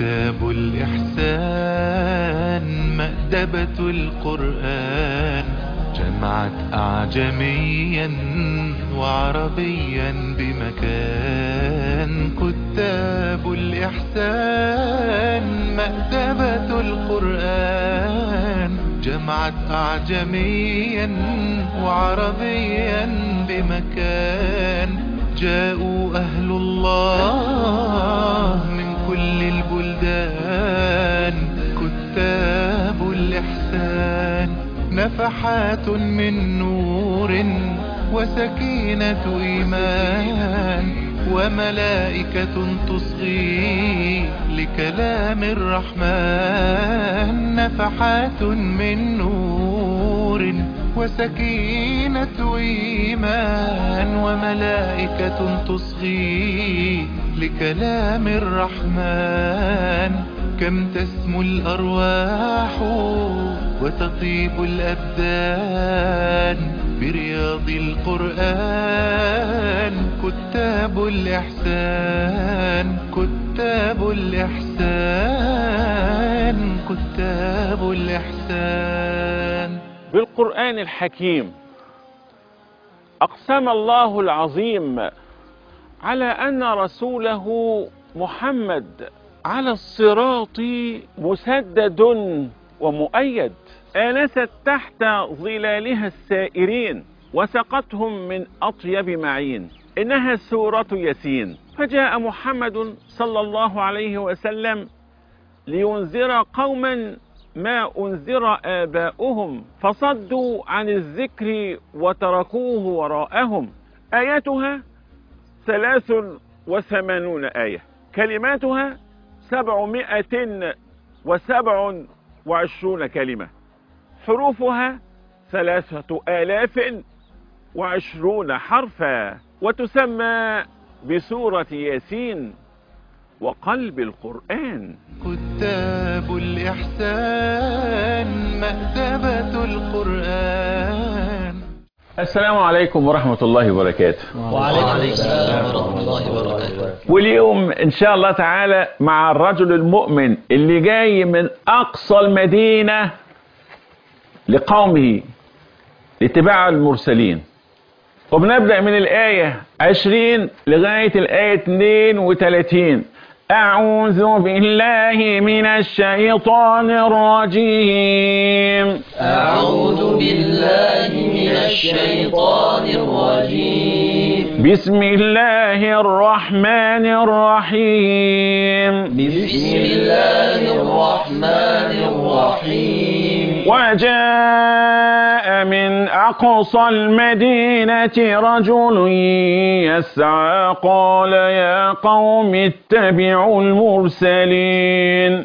كتاب الإحسان مأدبة القرآن جمعت أعجميا وعربيا بمكان كتاب الإحسان مأدبة القرآن جمعت أعجميا وعربيا بمكان جاءوا أهل الله من كل البلدان كتاب الإحسان نفحات من نور وسكينة إيمان وملائكة تصغي لكلام الرحمن نفحات من نور وسكينة إيمان وملائكة تصغي لكلام الرحمن كم تسمو الأرواح وتطيب الأبدان برياض القرآن كتاب الإحسان كتاب الإحسان كتاب الإحسان بالقرآن الحكيم أقسم الله العظيم على أن رسوله محمد على الصراط مسدد ومؤيد آنست تحت ظلالها السائرين وسقتهم من أطيب معين إنها سورة ياسين فجاء محمد صلى الله عليه وسلم لينذر قوما ما أنذر آباؤهم فصدوا عن الذكر وتركوه وراءهم آياتها ثلاث وثمانون آية كلماتها سبعمائة وسبع وعشرون كلمة حروفها ثلاثة آلاف وعشرون حرفا وتسمى بسورة ياسين وقلب القرآن كتاب الإحسان مأدبة القرآن السلام عليكم ورحمة الله وبركاته وعليكم السلام ورحمة الله وبركاته واليوم إن شاء الله تعالى مع الرجل المؤمن اللي جاي من أقصى المدينة لقومه لاتباع المرسلين وبنبدأ من الآية 20 لغاية الآية 32 أعوذ بالله من الشيطان الرجيم أعوذ بالله من الشيطان الرجيم بسم الله الرحمن الرحيم بسم الله الرحمن الرحيم وجاء من أقصى المدينة رجل يسعى قال يا قوم اتبعوا المرسلين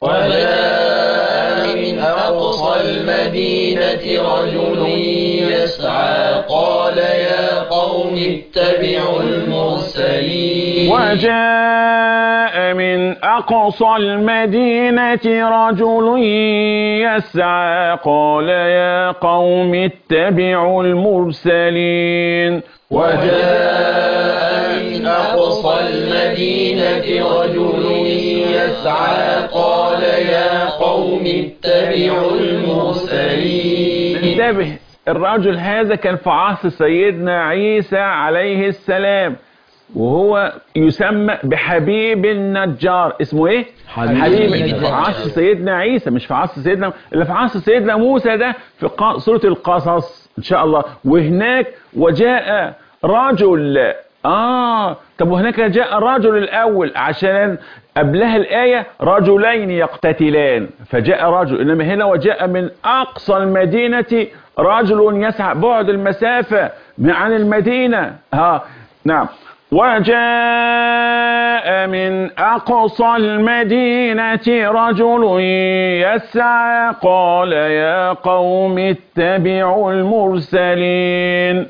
وجاء من أقصى المدينة رجل يسعى قال يا قوم اتبعوا المرسلين وجاء من أقصى المدينة رجل يسعى قال يا قوم اتبعوا المرسلين وجاء من أقصى المدينة رجل يسعى قال يا قوم اتبعوا المرسلين انتبه الرجل هذا كان في عصر سيدنا عيسى عليه السلام وهو يسمى بحبيب النجار اسمه ايه حبيب حبيب النجار. في عصر سيدنا عيسى مش في عصر سيدنا اللي في عصر سيدنا موسى ده في قا- سورة القصص ان شاء الله وهناك وجاء رجل اه طب وهناك جاء الرجل الاول عشان قبلها الآية رجلين يقتتلان فجاء رجل إنما هنا وجاء من أقصى المدينة رجل يسعى بعد المسافة عن المدينة ها نعم وجاء من أقصى المدينة رجل يسعى قال يا قوم اتبعوا المرسلين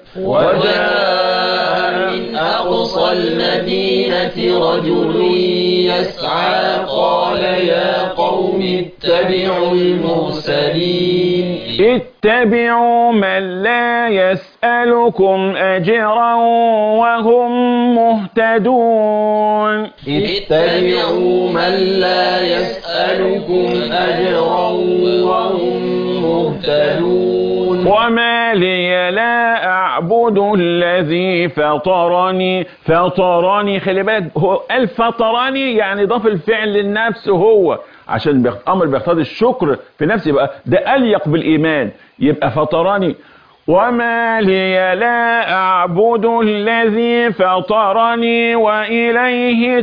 وجاء من أقصى المدينة رجل يسعى قال يا قوم اتبعوا المرسلين اتبعوا من لا يسألكم أجرا وهم مهتدون اتبعوا من لا يسألكم أجرا وهم مهتدون وما لي لا أعبد الذي فطرني فطرني خلي بالك هو قال فطرني يعني ضاف الفعل للنفس هو عشان بيخ- أمر بيقتضي الشكر في نفسه يبقى ده أليق بالإيمان يبقى فطرني وما لي لا أعبد الذي فطرني وإليه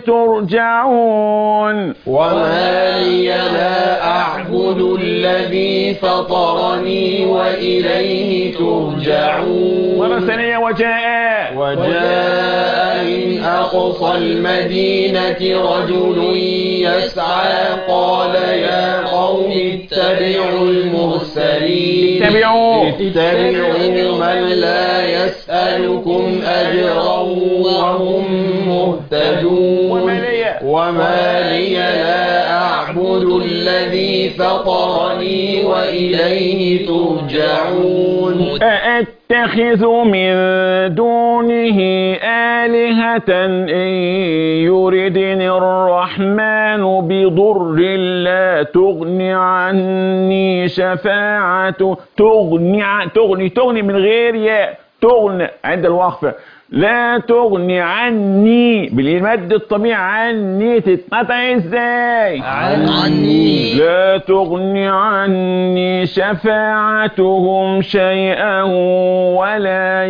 ترجعون وما لي لا أعبد الذي فطرني وإليه ترجعون مرة ثانية وجاء وجاء من أقصى المدينة رجل يسعى قال يا قوم اتبعوا المرسلين اتبعوا اتبعوا من لا يسألكم أجرا وهم مهتدون وما لي- وما لي لا أعبد الذي فطرني وإليه ترجعون أأتخذ من دونه آلهة إن يردني الرحمن بضر لا تغني عني شفاعة تغني ع- تغني تغني من غير ياء تغني عند الوقفة لا تغني عني بالمد الطبيعي عني تتقطع ازاي عني لا تغني عني شفاعتهم شيئا ولا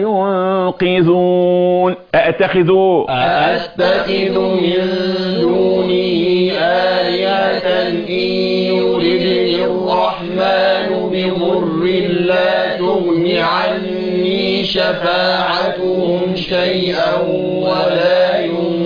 ينقذون أأتخذوا أأتخذ من دونه آلهة إن يردني الرحمن بضر لا تغن عني شفاعتهم شيئا ولا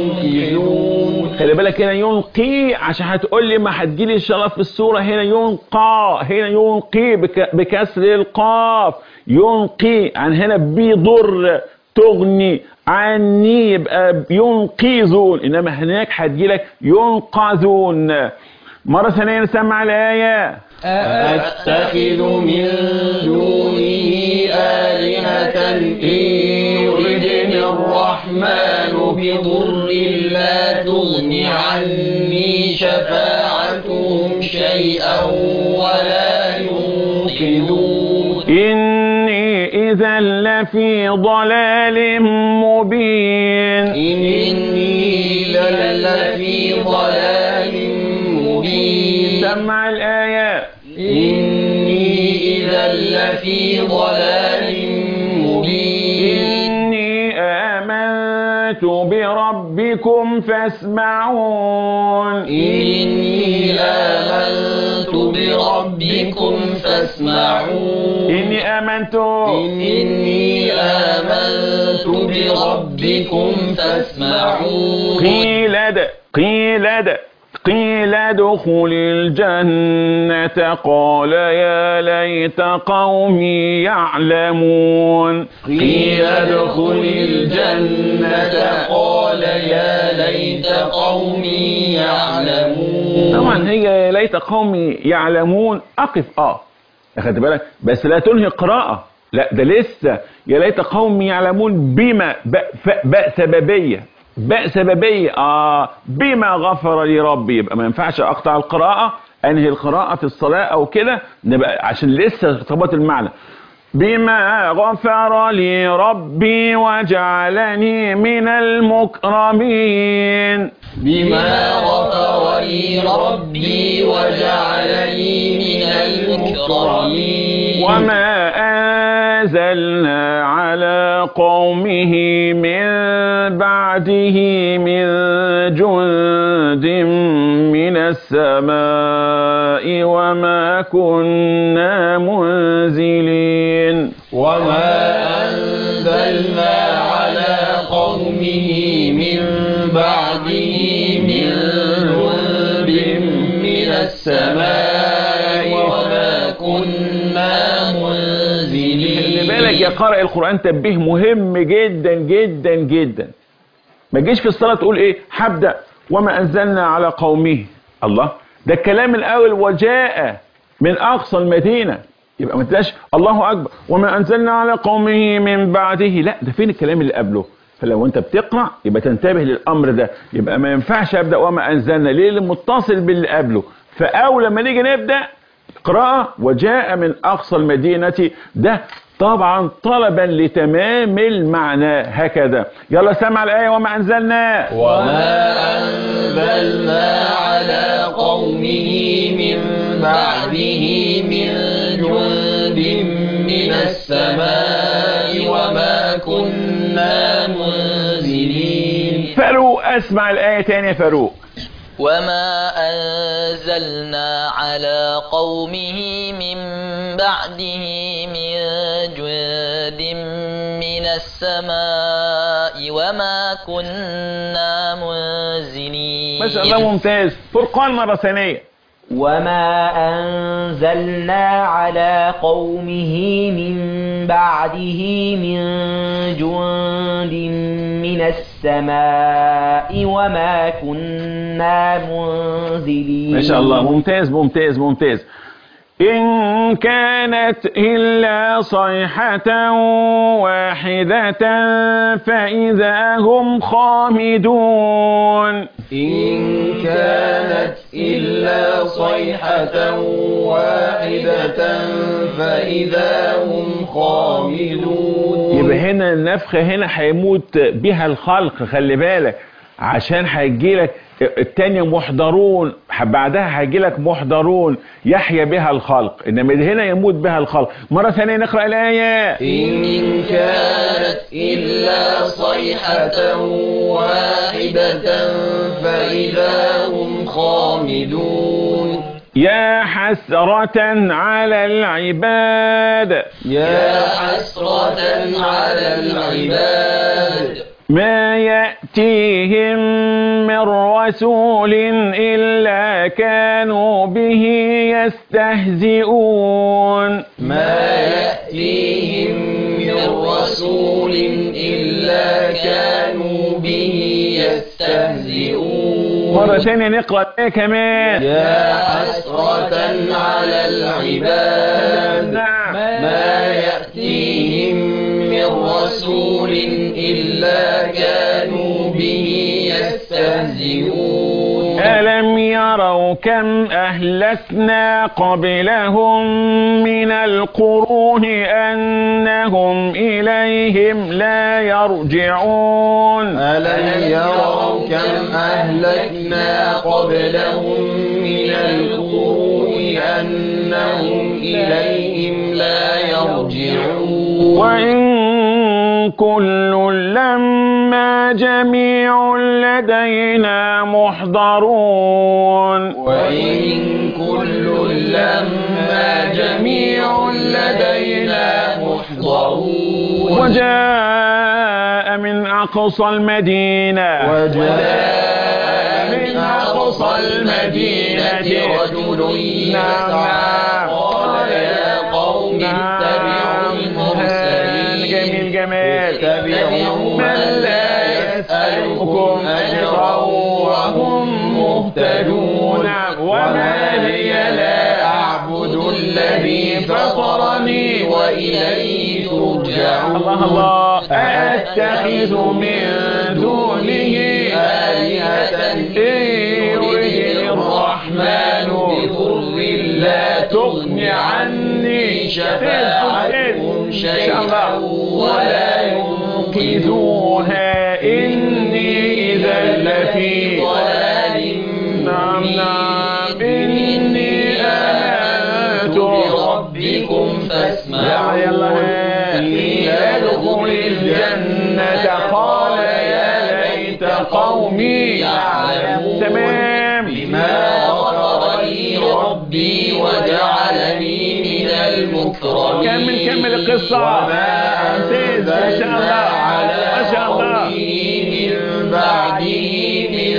ينقذون خلي بالك هنا ينقي عشان هتقول لي ما هتجيلي ان شاء الله في السوره هنا ينقى هنا ينقي بك بكسر القاف ينقي عن هنا بيضر تغني عني يبقى ينقذون انما هناك هتجيلك ينقذون مرة ثانية نسمع الآية أأتخذ من دونه آلهة إن يردني الرحمن بضر لا تغن عني شفاعتهم شيئا ولا ينقذون إني إذا لفي ضلال مبين إني لفي ضلال مبين سمع الآية إني إذا لفي ضلال مبين إني آمنت بربكم فاسمعون إني آمنت بربكم فاسمعون إني آمنت إني آمنت بربكم فاسمعون قيل د قيل د قيل ادخل الجنة قال يا ليت قومي يعلمون قيل ادخل الجنة قال يا ليت قومي يعلمون طبعا هي يا ليت قومي يعلمون اقف اه اخدت بالك بس لا تنهي قراءة لا ده لسه يا ليت قومي يعلمون بما باء ف- باء سببية باء سببية اه بما غفر لي ربي يبقى ما ينفعش اقطع القراءة انهي القراءة في الصلاة او كده نبقى عشان لسه ارتبط المعنى بما غفر لي ربي وجعلني من المكرمين بما غفر لي ربي وجعلني من المكرمين وما أنزلنا على قومه من بعده من جند من السماء وما كنا منزلين وما أنزلنا على قومه من بعده من جند من السماء وما كنا منزلين خلي بالك يا قارئ القرآن تنبيه مهم جدا جدا جدا ما تجيش في الصلاة تقول ايه هبدأ وما أنزلنا على قومه الله ده الكلام الأول وجاء من أقصى المدينة يبقى ما تلاش الله اكبر وما انزلنا على قومه من بعده لا ده فين الكلام اللي قبله فلو انت بتقرا يبقى تنتبه للامر ده يبقى ما ينفعش ابدا وما انزلنا ليه اللي متصل باللي قبله فاول لما نيجي نبدا قراءه وجاء من اقصى المدينه ده طبعا طلبا لتمام المعنى هكذا يلا سمع الايه وما انزلنا وما أنزلنا على قومه من بعده من جند من السماء وما كنا منزلين فاروق اسمع الايه تاني يا فاروق وما أنزلنا على قومه من بعده من جند من السماء وما كنا منزلين ما شاء الله ممتاز فرقان مره ثانيه وما أنزلنا على قومه من بعده من جند من السماء وما كنا منزلين ما شاء الله ممتاز ممتاز ممتاز إن كانت إلا صيحة واحدة فإذا هم خامدون إن كانت إلا صيحة واحدة فإذا هم خامدون يبقى هنا النفخة هنا هيموت بها الخلق خلي بالك عشان هيجيلك التانية محضرون بعدها هيجيلك محضرون يحيا بها الخلق انما هنا يموت بها الخلق مرة ثانية نقرأ الآية إن كانت إلا صيحة واحدة فإذا هم خامدون يا حسرة على العباد يا حسرة على العباد ما يأتيهم من رسول إلا كانوا به يستهزئون ما يأتيهم من رسول إلا كانوا به يستهزئون مرة ثانية نقرأ الآية كمان يا حسرة على العباد نعم. ما يأتيهم من رسول إلا كانوا به يستهزئون ألم يروا كم أهلكنا قبلهم من القرون أنهم إليهم لا يرجعون ألم يروا كم أهلكنا قبلهم من القرون أنهم إليهم لا يرجعون وإن كل لما جميع لدينا محضرون وإن كل لما جميع لدينا محضرون وجاء من أقصى المدينة وجاء من أقصى المدينة رجل يسعى قال يا قوم اتبعوا المرسلين جميل جمال اتبعوا من لا يسألكم أجرا وهم مهتدون وما لي لا أعبد الذي فطرني وإليه ترجعون الله الله أتخذ من دونه آلهة إن يريد الرحمن بضر لا تغن عني شفاعتهم شيئا ولا ينقذون ينقذوها إني إذا لفي ضلال نعم نعم إني آمنت بربكم فاسمعوا يلا يلا قيل ادخل الجنة قال يا ليت قومي يعلمون تمام بما غفر لي ربي وجعلني من المكرمين كمل كمل القصة وما ممتاز ما شاء الله على ما شاء الله قومه من بعده من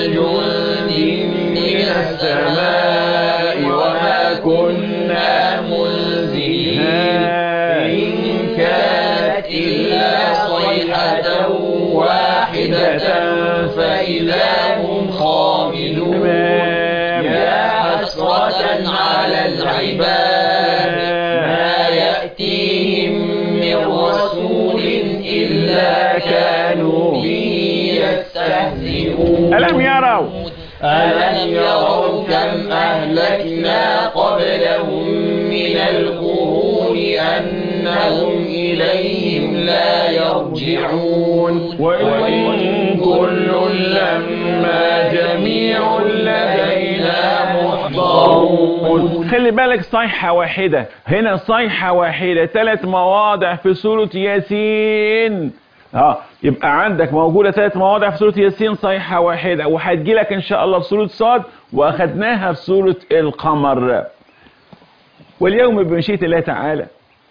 جند من السماء وما كنا منزلين إن كانت إلا صيحة واحدة فإذا هم خامدون تمام. يا حسرة على العباد ما ألم يروا ألم يروا كم أهلكنا قبلهم من القرون أنهم إليهم لا يرجعون وإن كل لما جميع لدينا محضرون خلي بالك صيحة واحدة هنا صيحة واحدة ثلاث مواضع في سورة ياسين اه يبقى عندك موجودة ثلاث مواضع في سورة ياسين صيحة واحدة وهتجي لك ان شاء الله في سورة صاد واخدناها في سورة القمر واليوم بمشيئة الله تعالى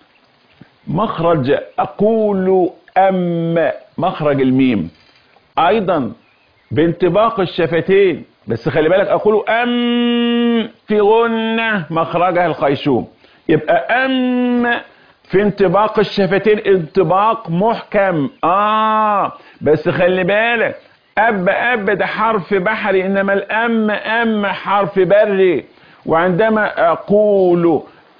مخرج أقول أم مخرج الميم أيضا بانطباق الشفتين بس خلي بالك أقول أم في غنة مخرجها الخيشوم يبقى أم في انطباق الشفتين انطباق محكم آه بس خلي بالك أب أب ده حرف بحري إنما الأم أم حرف بري وعندما أقول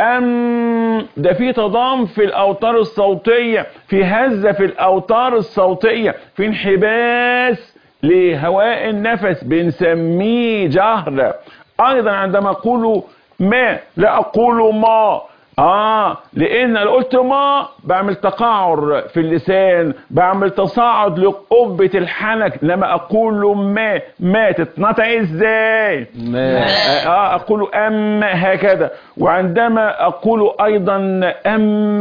أم ده في تضام في الأوتار الصوتية في هزة في الأوتار الصوتية في انحباس لهواء النفس بنسميه جهر أيضا عندما أقول ما لا أقول ما اه لان لو قلت ما بعمل تقعر في اللسان بعمل تصاعد لقبة الحنك لما اقول ما ما تتنطق ازاي ما اه اقول ام هكذا وعندما اقول ايضا ام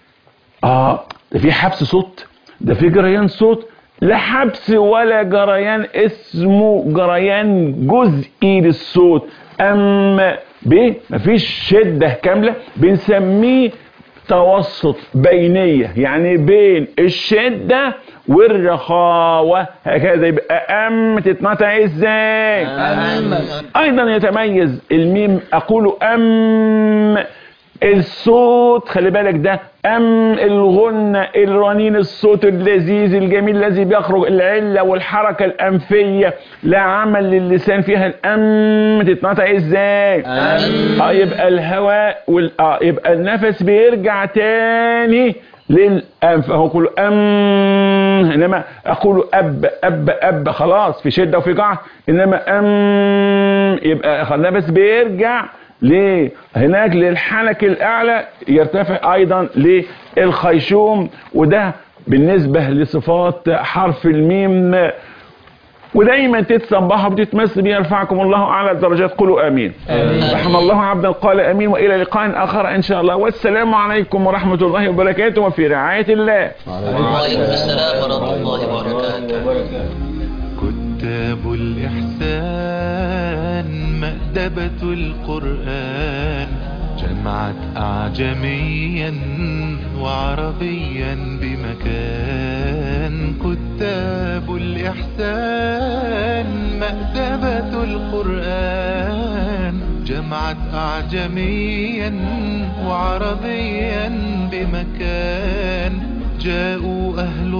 اه ده في حبس صوت ده في جريان صوت لا حبس ولا جريان اسمه جريان جزئي للصوت ام ب مفيش شدة كاملة بنسميه توسط بينية يعني بين الشدة والرخاوة هكذا يبقى أم تتنطق ازاي أيضا يتميز الميم أقول أم الصوت خلي بالك ده أم الغنة الرنين الصوت اللذيذ الجميل الذي بيخرج العلة والحركة الأنفية لا عمل للسان فيها الأم تتنطق ازاي اه يبقى الهواء وال... اه يبقى النفس بيرجع تاني للأنف أهو أقول أم إنما أقول أب أب أب خلاص في شدة وفي قاع إنما أم يبقى النفس بيرجع ليه هناك للحنك الأعلى يرتفع أيضا للخيشوم وده بالنسبة لصفات حرف الميم ودايما تتسبحوا بتتمس بيه يرفعكم الله اعلى الدرجات قولوا امين رحم الله عبدا قال امين والى لقاء اخر ان شاء الله والسلام عليكم ورحمه الله وبركاته وفي رعايه الله وعليكم السلام ورحمة الله وبركاته كتاب الإحسان مأدبة القرآن جمعت أعجميا وعربيا بمكان كتاب الإحسان مأدبة القرآن جمعت أعجميا وعربيا بمكان جاءوا أهل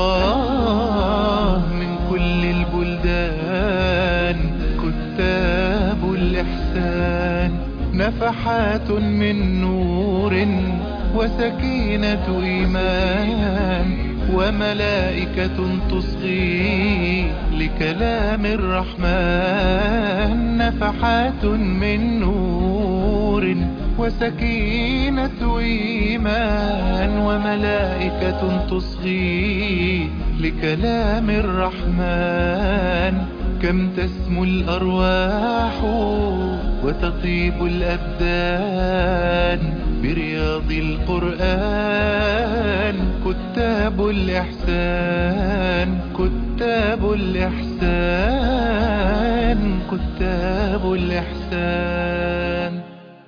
الله من كل البلدان كتاب الإحسان نفحات من نور وسكينة إيمان وملائكة تصغي لكلام الرحمن نفحات من نور وسكينة إيمان وملائكة تصغي لكلام الرحمن كم تسمو الأرواح وتطيب الأبدان برياض القرآن كتاب الإحسان كتاب الإحسان كتاب الإحسان